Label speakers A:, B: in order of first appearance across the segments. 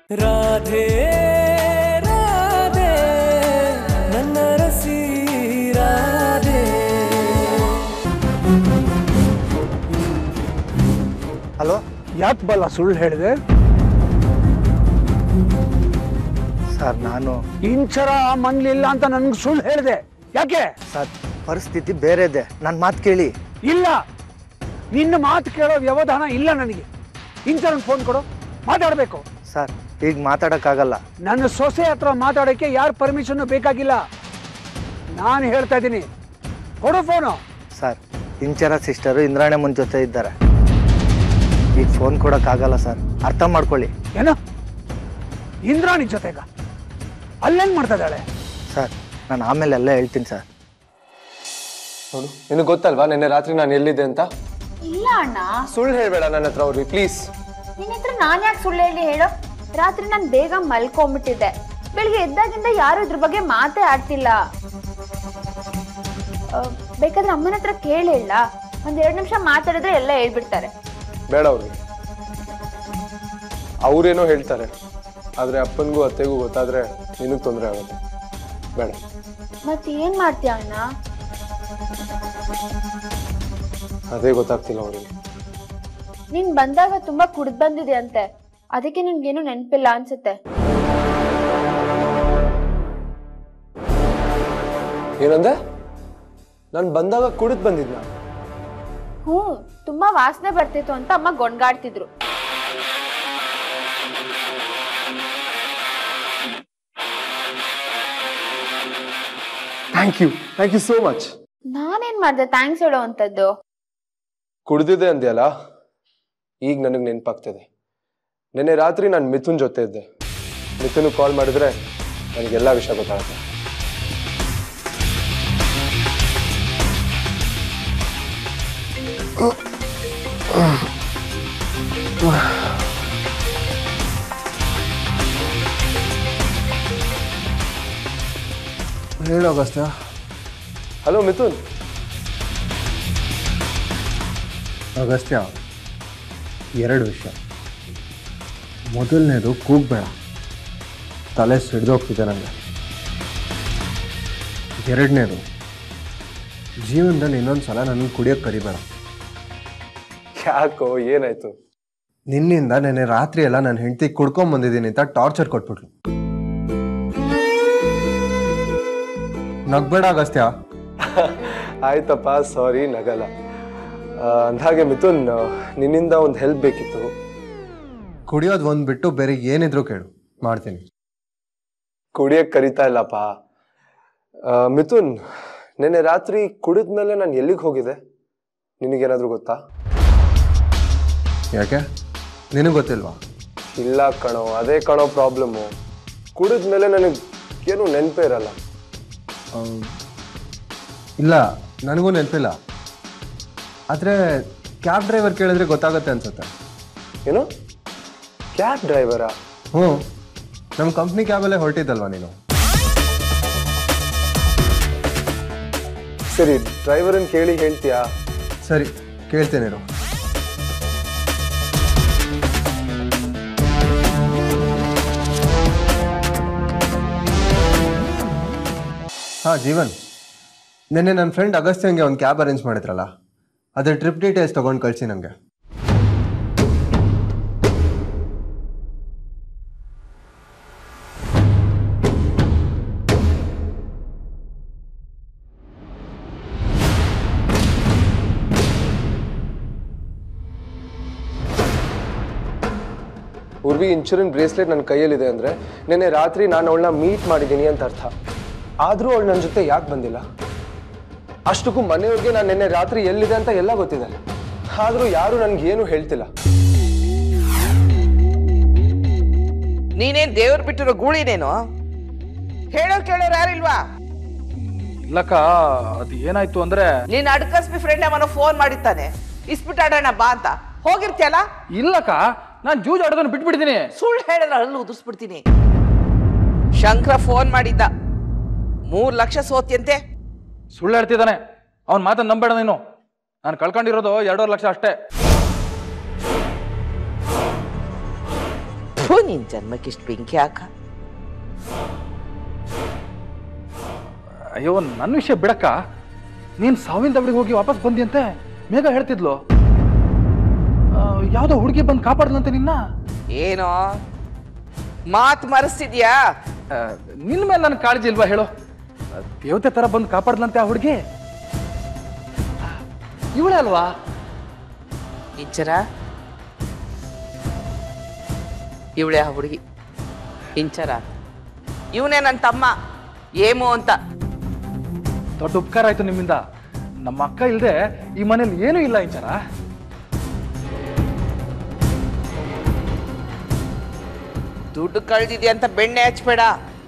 A: ರಾಧೆ ರಾಧೆ ನನ್ನ ರಸಿ ರಾಧೆ
B: ಹಲೋ
C: ಯಾಕೆ ಬಲ್ಲ ಸುಳ್ಳು ಹೇಳಿದೆ
B: ಸರ್ ನಾನು
C: ಇಂಚರ ಮನ್ಲಿಲ್ಲ ಅಂತ ನನ್ಗೆ ಸುಳ್ಳು ಹೇಳಿದೆ ಯಾಕೆ
B: ಸರ್ ಪರಿಸ್ಥಿತಿ ಬೇರೆ ಇದೆ ನನ್ನ ಮಾತು ಕೇಳಿ
C: ಇಲ್ಲ ನಿನ್ನ ಮಾತು ಕೇಳೋ ವ್ಯವಧಾನ ಇಲ್ಲ ನನಗೆ ಇಂಚರ ಫೋನ್ ಕೊಡು ಮಾತಾಡಬೇಕು
B: ಸರ್ ಈಗ ಮಾತಾಡೋಕ್ಕಾಗಲ್ಲ
C: ನನ್ನ ಸೊಸೆ ಹತ್ರ ಮಾತಾಡೋಕ್ಕೆ ಯಾರ ಪರ್ಮಿಷನ್ ಬೇಕಾಗಿಲ್ಲ ನಾನು ಹೇಳ್ತಾ ಇದ್ದೀನಿ ಕೊಡು ಫೋನು
B: ಸರ್ ಇಂಚರ ಸಿಸ್ಟರು ಇಂದ್ರಾಣಮ್ಮನ ಜೊತೆ ಇದ್ದಾರೆ ಈಗ ಫೋನ್ ಕೊಡೋಕ್ಕಾಗಲ್ಲ ಸರ್ ಅರ್ಥ ಮಾಡ್ಕೊಳ್ಳಿ
C: ಏನು ಇಂದ್ರಾಣಿ ಜೊತೆಗ ಅಲ್ಲೇನ್ ಮಾಡ್ತಾ ಇದ್ದಾಳೆ
B: ಸರ್ ನಾನು ಆಮೇಲೆ ಎಲ್ಲ ಹೇಳ್ತೀನಿ ಸರ್
D: ನೋಡು ನಿನಗೆ ಗೊತ್ತಲ್ವಾ ನಿನ್ನೆ ರಾತ್ರಿ ನಾನು ಎಲ್ಲಿದ್ದೆ ಅಂತ
E: ಇಲ್ಲ ಅಣ್ಣ
D: ಸುಳ್ಳು ಹೇಳ್ಬೇಡ ನನ್ನ ಹತ್ರ ಅವ್ರಿ ಪ್ಲೀಸ್
E: ನಿನ್ನ ಹತ್ರ ನಾನ್ ಯಾಕೆ ಸುಳ್ಳು ಹೇಳಿ ಹೇಳು ರಾತ್ರಿ ನಾನು ಬೇಗ ಮಲ್ಕೊಂಬಿಟ್ಟಿದ್ದೆ ಬೆಳಿಗ್ಗೆ ಎದ್ದಾಗಿಂದ ಯಾರು ಇದ್ರ ಬಗ್ಗೆ ಮಾತೇ ಆಡ್ತಿಲ್ಲ ಆ, ಬೇಕಾದ್ರೆ ಅಮ್ಮನ ಹತ್ರ ಕೇಳಿ ಹೇಳ ಒಂದ್ ಎರಡ್ ನಿಮಿಷ ಮಾತಾಡಿದ್ರೆ ಎಲ್ಲ ಹೇಳ್ಬಿಡ್ತಾರೆ
D: ಬೇಡ ಅವ್ರಿಗೆ ಅವ್ರೇನೋ ಹೇಳ್ತಾರೆ ಆದ್ರೆ ಅಪ್ಪನಿಗೂ ಅತ್ತೆಗೂ ಗೊತ್ತಾದ್ರೆ ನಿನಗೆ ತೊಂದರೆ ಆಗುತ್ತೆ ಬೇಡ
E: ಮತ್ ಏನ್ ಮಾಡ್ತೀಯ ಅಣ್ಣ
D: ಅದೇ ಗೊತ್ತಾಗ್ತಿಲ್ಲ ಅವ್ರಿಗೆ
E: ನೀನ್ ಬಂದಾಗ ತುಂಬಾ ಕುಡ್ದ್ ಬಂದಿದೆ ಅಂತೆ ಅದಕ್ಕೆ ನಿನ್ಗೇನು ನೆನ್ಪಿಲ್ಲ ಅನ್ಸುತ್ತೆ
D: ಏನಂದೆ ನಾನು ಬಂದಾಗ ಕುಡಿದ್ ಬಂದಿದ್ನ
E: ಹ್ಞೂ ತುಂಬಾ ವಾಸನೆ ಬರ್ತಿತ್ತು ಅಂತ ಅಮ್ಮ ಗೊಣ್ಗಾಡ್ತಿದ್ರು
D: thank you thank you so much
E: ನಾನೇನ್ ಮಾಡ್ದೆ ಥ್ಯಾಂಕ್ಸ್ ಹೇಳೋ ಅಂತದ್ದು
D: ಕುಡ್ದಿದೆ ಅಂದ್ಯಲ್ಲ ಈಗ ನನಗೆ ನೆನಪಾಗ್ತದೆ ನಿನ್ನೆ ರಾತ್ರಿ ನಾನು ಮಿಥುನ್ ಜೊತೆ ಇದ್ದೆ ಮಿಥುನ್ ಕಾಲ್ ಮಾಡಿದ್ರೆ ನನಗೆಲ್ಲ ವಿಷಯ ಗೊತ್ತಾಗುತ್ತೆ
F: ಹೇಳು ಅಗಸ್ತ್ಯ
D: ಹಲೋ ಮಿಥುನ್
F: ಅಗಸ್ತ್ಯ ಎರಡು ವಿಷಯ ಮೊದಲನೇದು ಕೂಗ್ಬೇಡ ತಲೆ ಸಿಡ್ದೋಗ್ತಿದೆ ನನಗೆ ಎರಡನೇದು ಜೀವನದಲ್ಲಿ ಇನ್ನೊಂದು ಸಲ ನನಗೆ ಕುಡಿಯೋಕ್ಕೆ ಕರಿಬೇಡ
D: ಯಾಕೋ ಏನಾಯ್ತು
F: ನಿನ್ನಿಂದ ನೆನ್ನೆ ರಾತ್ರಿ ಎಲ್ಲ ನನ್ನ ಹೆಂಡತಿ ಕುಡ್ಕೊಂಬಂದಿದ್ದೀನಿ ಅಂತ ಟಾರ್ಚರ್ ಕೊಟ್ಬಿಟ್ಲು ನಗ್ಬೇಡ ಅಗಸ್ತ್ಯ
D: ಆಯ್ತಪ್ಪ ಸಾರಿ ನಗಲ್ಲ ಆ, ಅಂದ್ಹಾಗೆ ಮಿಥುನ್ ಆ, ನಿನ್ನಿಂದ ಒಂದು ಹೆಲ್ಪ್ ಬೇಕಿತ್ತು
F: ಕುಡಿಯೋದು ಒಂದು ಬಿಟ್ಟು ಬೇರೆ ಏನಿದ್ರು ಕೇಳು ಮಾಡ್ತೀನಿ
D: ಕುಡಿಯಕ್ಕೆ ಕರಿತಾ ಇಲ್ಲಪ್ಪ ಆ, ಮಿಥುನ್ ನಿನ್ನೆ ರಾತ್ರಿ ಕುಡಿದ್ಮೇಲೆ ನಾನು ಎಲ್ಲಿಗೆ ಹೋಗಿದೆ ನಿನಗೇನಾದ್ರೂ ಗೊತ್ತಾ
F: ಯಾಕೆ ನಿನಗೆ ಗೊತ್ತಿಲ್ವಾ
D: ಇಲ್ಲ ಕಣೋ ಅದೇ ಕಣೋ ಪ್ರಾಬ್ಲಮ್ಮು ಕುಡಿದ್ಮೇಲೆ ನನಗೆ ಏನು ನೆನಪೇ ಇರಲ್ಲ
F: ಅಮ್, ಇಲ್ಲ ನನಗೂ ನೆನಪಿಲ್ಲ ಆದರೆ ಕ್ಯಾಬ್ ಡ್ರೈವರ್ ಕೇಳಿದ್ರೆ ಗೊತ್ತಾಗುತ್ತೆ ಅನ್ಸುತ್ತೆ
D: ಏನು ಕ್ಯಾಬ್ ಡ್ರೈವರಾ
F: ಹ್ಞೂ ನಮ್ಮ ಕಂಪ್ನಿ ಕ್ಯಾಬಲ್ಲೇ ಹೊರಟಿದ್ದಲ್ವಾ ನೀನು
D: ಸರಿ ಡ್ರೈವರನ್ ಕೇಳಿ ಹೇಳ್ತೀಯಾ
F: ಸರಿ ಕೇಳ್ತೇನಿರು ಹಾಂ ಜೀವನ್ ನಿನ್ನೆ ನನ್ನ ಫ್ರೆಂಡ್ ಅಗಸ್ತ್ಯಂಗೆ ಒಂದು ಕ್ಯಾಬ್ ಅರೇಂಜ್ ಮಾಡಿದ್ರಲ್ಲ ಅದ್ರ ಟ್ರಿಪ್ ಡೀಟೇಲ್ಸ್ ತೊಗೊಂಡು ಕಳಿಸಿ ನನಗೆ
D: ಉರ್ವಿ ಇನ್ಶೂರೆನ್ಸ್ ಬ್ರೇಸ್ಲೆಟ್ ನನ್ನ ಕೈಯಲ್ಲಿದೆ ಅಂದ್ರೆ ನಿನ್ನೆ ರಾತ್ರಿ ನಾನು ಅವಳನ್ನ ಮೀಟ್ ಮಾಡಿದ್ದೀನಿ ಅಂತ ಅರ್ಥ ಆದರೂ ಅವಳು ನನ್ನ ಜೊತೆ ಯಾಕೆ ಬಂದಿಲ್ಲ ಅಷ್ಟಕ್ಕೂ ಮನೆಯವ್ರಿಗೆ ನಾನು ನಿನ್ನೆ ರಾತ್ರಿ ಎಲ್ಲಿದೆ ಅಂತ ಎಲ್ಲ ಗೊತ್ತಿದೆ ಆದರೂ ಯಾರು ನನಗೇನು ಹೇಳ್ತಿಲ್ಲ
G: ನೀನೇನ್ ದೇವ್ರು ಬಿಟ್ಟಿರೋ ಗೂಳಿನೇನು ಹೇಳೋರ್ ಕೇಳೋರು ಯಾರಿಲ್ವಾ
H: ಇಲ್ಲಕ್ಕ ಅದು ಏನಾಯ್ತು ಅಂದ್ರೆ
G: ನೀನ್ ಅಡ್ಕಸ್ಬಿ ಫ್ರೆಂಡ್ ಅವನ ಫೋನ್ ಮಾಡಿದ್ದಾನೆ ಇಸ್ಬಿಟ್ ಆಡೋಣ ಬಾ ಅಂತ ಹೋಗಿರ್ತೀಯಲ್ಲ
H: ಇಲ್ಲಕ್ಕ ನಾನು ಜೂಜ್ ಆಡೋದನ್ನ ಬಿಟ್ಬಿಟ್ಟಿದ್ದೀನಿ
G: ಸುಳ್ಳು ಹೇಳಿದ್ರೆ ಹಲ್ಲು ಉದುರ್ಸ್ಬಿಡ್ತೀನಿ ಶಂಕರ ಫೋನ್ ಮಾಡಿದ್ದ ಮೂರ್ ಲಕ್ಷ ಸೋತ್ಯಂತೆ
H: ಸುಳ್ಳು ಹೇಳ್ತಿದ್ದಾನೆ ಅವ್ನ ಮಾತನ್ನ ನಂಬೇಡ ನೀನು ನಾನು ಕಳ್ಕೊಂಡಿರೋದು ಎರಡೂವರೆ ಲಕ್ಷ ಅಷ್ಟೇ
G: ಥೂ ನಿನ್ ಜನ್ಮಕ್ಕಿಷ್ಟು ಬೆಂಕಿ ಹಾಕ
H: ಅಯ್ಯೋ ನನ್ನ ವಿಷಯ ಬಿಡಕ್ಕ ನೀನು ಸಾವಿನ ದವಡಿಗೆ ಹೋಗಿ ವಾಪಸ್ ಬಂದಿಯಂತೆ ಮೇಘ ಹೇಳ್ತಿದ್ಲು ಆ, ಯಾವ್ದೋ ಹುಡುಗಿ ಬಂದು ಕಾಪಾಡ್ಲಂತೆ ನಿನ್ನ
G: ಏನೋ ಮಾತು ಮರೆಸ್ತಿದ್ಯಾ
H: ಆ, ನಿನ್ ಮೇಲೆ ನನ್ನ ಕಾಳಜಿ ಇಲ್ವಾ ಹೇಳು ಆ, ದೇವತೆ ತರ ಬಂದು ಕಾಪಾಡ್ಲಂತೆ ಆ ಹುಡುಗಿ ಇವಳೇ ಅಲ್ವಾ
G: ಇಂಚರ ಇವಳೆ ಆ ಹುಡುಗಿ ಇಂಚರ ಇವನೇ ನನ್ನ ತಮ್ಮ ಏಮು ಅಂತ
H: ದೊಡ್ಡ ಉಪಕಾರ ಆಯ್ತು ನಿಮ್ಮಿಂದ ನಮ್ಮ ಅಕ್ಕ ಇಲ್ದೆ ಈ ಮನೇಲಿ ಏನೂ ಇಲ್ಲ ಇಂಚರ
G: ದುಡ್ಡು ಕಳ್ದಿದ್ಯಾ ಅಂತ ಬೆಣ್ಣೆ ಹಚ್ಬೇಡ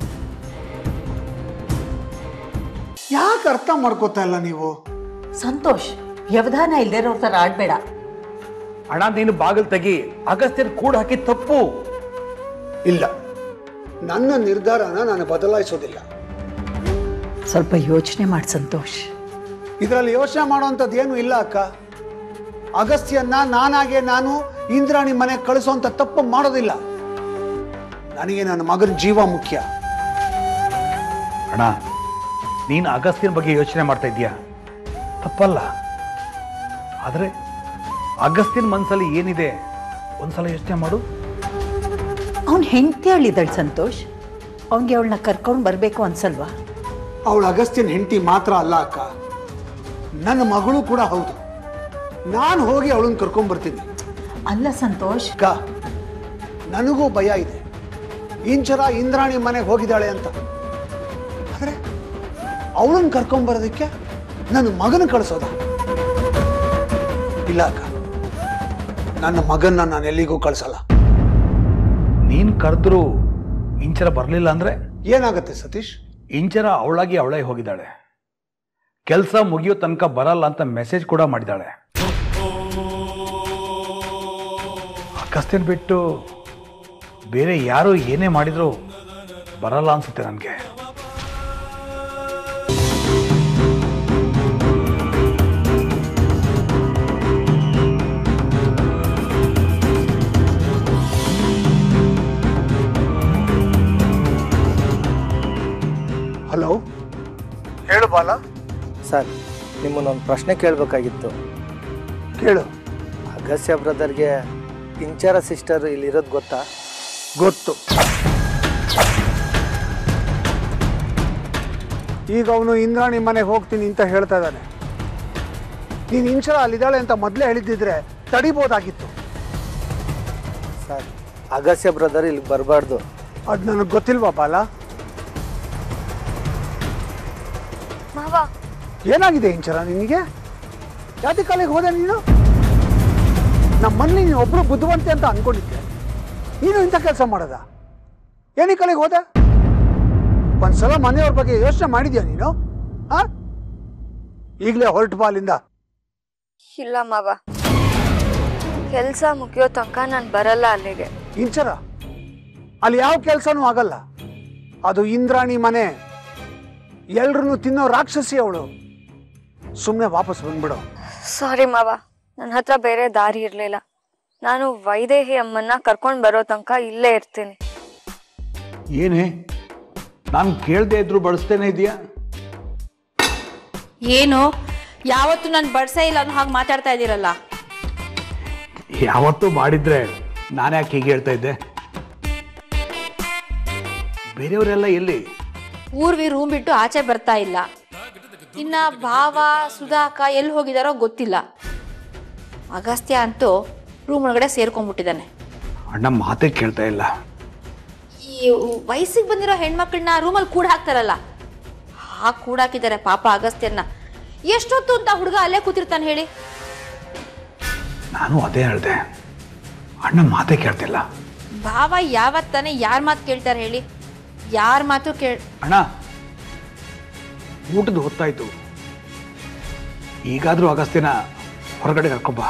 C: ಯಾಕೆ ಅರ್ಥ ಮಾಡ್ಕೋತಾ ಇಲ್ಲ ನೀವು
I: ಸಂತೋಷ್ ವ್ಯವಧಾನ ಇಲ್ದೇ ಇರೋ ಥರ ಆಡ್ಬೇಡ
H: ಅಣ್ಣ ನೀನು ಬಾಗಿಲು ತೆಗಿ ಅಗಸ್ತ್ಯನ್ ಕೂಡ ಹಾಕಿ ತಪ್ಪು
C: ಇಲ್ಲ ನನ್ನ ನಿರ್ಧಾರನ ನಾನು ಬದಲಾಯಿಸೋದಿಲ್ಲ
I: ಸ್ವಲ್ಪ ಯೋಚನೆ ಮಾಡಿ ಸಂತೋಷ್
C: ಇದರಲ್ಲಿ ಯೋಚನೆ ಮಾಡುವಂಥದ್ದು ಏನು ಇಲ್ಲ ಅಕ್ಕ ಅಗಸ್ತ್ಯನ್ನ ನಾನಾಗೆ ನಾನು ಇಂದ್ರಾಣಿ ಮನೆ ಕಳಿಸೋಂಥ ತಪ್ಪು ಮಾಡೋದಿಲ್ಲ ನನಗೆ ನನ್ನ ಮಗನ ಜೀವ ಮುಖ್ಯ
J: ಅಣ್ಣ ನೀನು ಅಗಸ್ತ್ಯನ ಬಗ್ಗೆ ಯೋಚನೆ ಮಾಡ್ತಾ ಇದೀಯಾ ತಪ್ಪಲ್ಲ ಆದರೆ ಅಗಸ್ತ್ಯನ ಮನಸ್ಸಲ್ಲಿ ಏನಿದೆ ಒಂದ್ಸಲ ಯೋಚನೆ ಮಾಡು
I: ಅವ್ನ ಹೆಂಡತಿ ಹೇಳಿದಳು ಸಂತೋಷ್ ಅವನಿಗೆ ಅವಳನ್ನ ಕರ್ಕೊಂಡು ಬರಬೇಕು ಅನ್ಸಲ್ವಾ
C: ಅವಳು ಅಗಸ್ತ್ಯನ ಹೆಂಡತಿ ಮಾತ್ರ ಅಲ್ಲ ಅಕ್ಕ ನನ್ನ ಮಗಳು ಕೂಡ ಹೌದು ನಾನು ಹೋಗಿ ಅವಳನ್ನ ಕರ್ಕೊಂಡ್ಬರ್ತೀನಿ
I: ಅಲ್ಲ ಸಂತೋಷ್
C: ಅಕ್ಕ ನನಗೂ ಭಯ ಇದೆ ಇಂಚರ ಇಂದ್ರಾಣಿ ಮನೆಗೆ ಹೋಗಿದ್ದಾಳೆ ಅಂತ ಆದರೆ ಅವಳನ್ನ ಕರ್ಕೊಂಬರೋದಕ್ಕೆ ನನ್ನ ಮಗನ ಕಳಿಸೋದ ಇಲ್ಲ ಅಕ್ಕ ನನ್ನ ಮಗನ್ನ ನಾನು ಎಲ್ಲಿಗೂ ಕಳಿಸಲ್ಲ
J: ನೀನು ಕರೆದ್ರು ಇಂಚರ ಬರಲಿಲ್ಲ ಅಂದ್ರೆ
C: ಏನಾಗುತ್ತೆ ಸತೀಶ್
J: ಇಂಚರ ಅವಳಾಗಿ ಅವಳೇ ಹೋಗಿದ್ದಾಳೆ ಕೆಲಸ ಮುಗಿಯೋ ತನಕ ಬರಲ್ಲ ಅಂತ ಮೆಸೇಜ್ ಕೂಡ ಮಾಡಿದ್ದಾಳೆ ಅಗಸ್ತ್ಯನ್ ಬಿಟ್ಟು ಬೇರೆ ಯಾರು ಏನೇ ಮಾಡಿದ್ರು ಬರಲ್ಲ ಅನ್ಸುತ್ತೆ ನನಗೆ
C: ಹಲೋ ಹೇಳು ಬಾಲ
B: ಸರ್ ನಿಮ್ಮನ್ನೊಂದು ಪ್ರಶ್ನೆ ಕೇಳಬೇಕಾಗಿತ್ತು
C: ಕೇಳು
B: ಅಗಸ್ಯ ಬ್ರದರ್ಗೆ ಇಂಚರ ಸಿಸ್ಟರ್ ಇಲ್ಲಿರೋದು ಗೊತ್ತಾ
C: ಗೊತ್ತು ಈಗ ಅವನು ಇಂದ್ರಾಣಿ ಮನೆಗೆ ಹೋಗ್ತೀನಿ ಅಂತ ಹೇಳ್ತಾ ಇದ್ದಾನೆ ನೀನು ಇಂಚರ ಅಲ್ಲಿದ್ದಾಳೆ ಅಂತ ಮೊದಲೇ ಹೇಳಿದ್ದಿದ್ರೆ ತಡಿಬೋದಾಗಿತ್ತು
B: ಸರ್ ಅಗಸ್ಯ ಬ್ರದರ್ ಇಲ್ಲಿಗೆ ಬರಬಾರ್ದು
C: ಅದು ನನಗೆ ಗೊತ್ತಿಲ್ವಾ ಬಾಲ
E: ಮಾವ
C: ಏನಾಗಿದೆ ಇಂಚರ ನಿನಗೆ ಯಾತಿ ಕಾಲಿಗೆ ಹೋದೆ ನೀನು ನಮ್ಮ ಮನೇಲಿ ನೀನು ಒಬ್ರು ಬುದ್ಧಿವಂತೆ ಅಂತ ಅನ್ಕೊಂಡಿದ್ದೆ ನೀನು ಇಂಥ ಕೆಲಸ ಮಾಡೋದ ಏನಿ ಕಾಲಿಗೆ ಹೋದೆ ಒಂದ್ಸಲ ಮನೆಯವ್ರ ಬಗ್ಗೆ ಯೋಚನೆ ಮಾಡಿದ್ಯಾ ನೀನು ಹಾ ಈಗಲೇ ಹೊರಟು ಬಾಲಿಂದ
K: ಇಲ್ಲ ಮಾವ ಕೆಲಸ ಮುಗಿಯೋ ತನಕ ನಾನು ಬರಲ್ಲ ಅಲ್ಲಿಗೆ
C: ಇಂಚರ ಅಲ್ಲಿ ಯಾವ ಕೆಲಸನೂ ಆಗಲ್ಲ ಅದು ಇಂದ್ರಾಣಿ ಮನೆ ಎಲ್ರನ್ನೂ ತಿನ್ನೋ ರಾಕ್ಷಸಿ ಅವಳು ಸುಮ್ಮನೆ ವಾಪಸ್ ಬಂದ್ಬಿಡು
K: ಸಾರಿ ಮಾವ ನನ್ನ ಹತ್ರ ಬೇರೆ ದಾರಿ ಇರಲಿಲ್ಲ ನಾನು ವೈದೇಹಿ ಅಮ್ಮನ್ನ ಕರ್ಕೊಂಡು ಬರೋ ತನಕ ಇಲ್ಲೇ ಇರ್ತೀನಿ
J: ಏನೇ ನಾನು ಕೇಳದೆ ಇದ್ರು ಬಳಸ್ತೇನೆ ಇದೆಯಾ
L: ಏನು ಯಾವತ್ತು ನಾನು ಬಡ್ಸೇ ಇಲ್ಲ ಅನ್ನೋ ಹಾಗೆ ಮಾತಾಡ್ತಾ ಇದ್ದೀರಲ್ಲ
J: ಯಾವತ್ತೂ ಮಾಡಿದ್ರೆ ನಾನು ಯಾಕೆ ಹೀಗೆ ಹೇಳ್ತಾ ಇದ್ದೆ ಬೇರೆಯವರೆಲ್ಲ ಎಲ್ಲಿ
L: ಊರ್ವಿ ರೂಮ್ ಬಿಟ್ಟು ಆಚೆ ಬರ್ತಾ ಇಲ್ಲ ಇನ್ನ ಭಾವ ಸುಧಾಕ ಎಲ್ಲಿ ಹೋಗಿದಾರೋ ಗೊತ್ತಿಲ್ಲ ಅಗಸ್ತ್ಯ ಅಂತೂ ರೂಮ್ ಒಳಗಡೆ ಸೇರ್ಕೊಂಡ್ಬಿಟ್ಟಿದ್ದಾನೆ
J: ಅಣ್ಣ ಮಾತೇ ಕೇಳ್ತಾ ಇಲ್ಲ
L: ಈ ವಯಸ್ಸಿಗೆ ಬಂದಿರೋ ಹೆಣ್ಮಕ್ಳನ್ನ ರೂಮಲ್ಲಿ ಕೂಡ ಹಾಕ್ತಾರಲ್ಲ ಹಾಗೆ ಕೂಡಾಕಿದ್ದಾರೆ ಪಾಪ ಅಗಸ್ತ್ಯನ್ನ ಎಷ್ಟೊತ್ತು ಅಂತ ಹುಡುಗ ಅಲ್ಲೇ ಕೂತಿರ್ತಾನೆ ಹೇಳಿ
J: ನಾನು ಅದೇ ಹೇಳ್ದೆ ಅಣ್ಣ ಮಾತೇ ಕೇಳ್ತಿಲ್ಲ
L: ಭಾವ ಯಾವತ್ತಾನೆ ಯಾರ ಮಾತು ಕೇಳ್ತಾರೆ ಹೇಳಿ ಯಾರ ಮಾತು ಕೇಳ್
J: ಅಣ್ಣ ಊಟದ ಹೊತ್ತಾಯ್ತು ಈಗಾದ್ರೂ ಅಗಸ್ತ್ಯನ ಹೊರಗಡೆ ಕರ್ಕೊಂಬ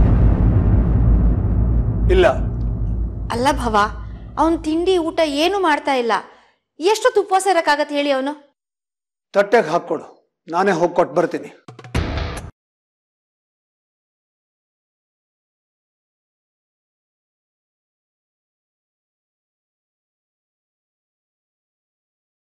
C: ಇಲ್ಲ
L: ಅಲ್ಲ ಭವ ಅವನ್ ತಿಂಡಿ ಊಟ ಏನು ಮಾಡ್ತಾ ಇಲ್ಲ ಎಷ್ಟೊತ್ತು ಉಪವಾಸ ಇರಕ್ಕಾಗತ್ತೆ ಹೇಳಿ ಅವನು
C: ತಟ್ಟೆಗೆ ಹಾಕ್ಕೊಡು ನಾನೇ ಹೋಗಿ ಕೊಟ್ಟು ಬರ್ತೀನಿ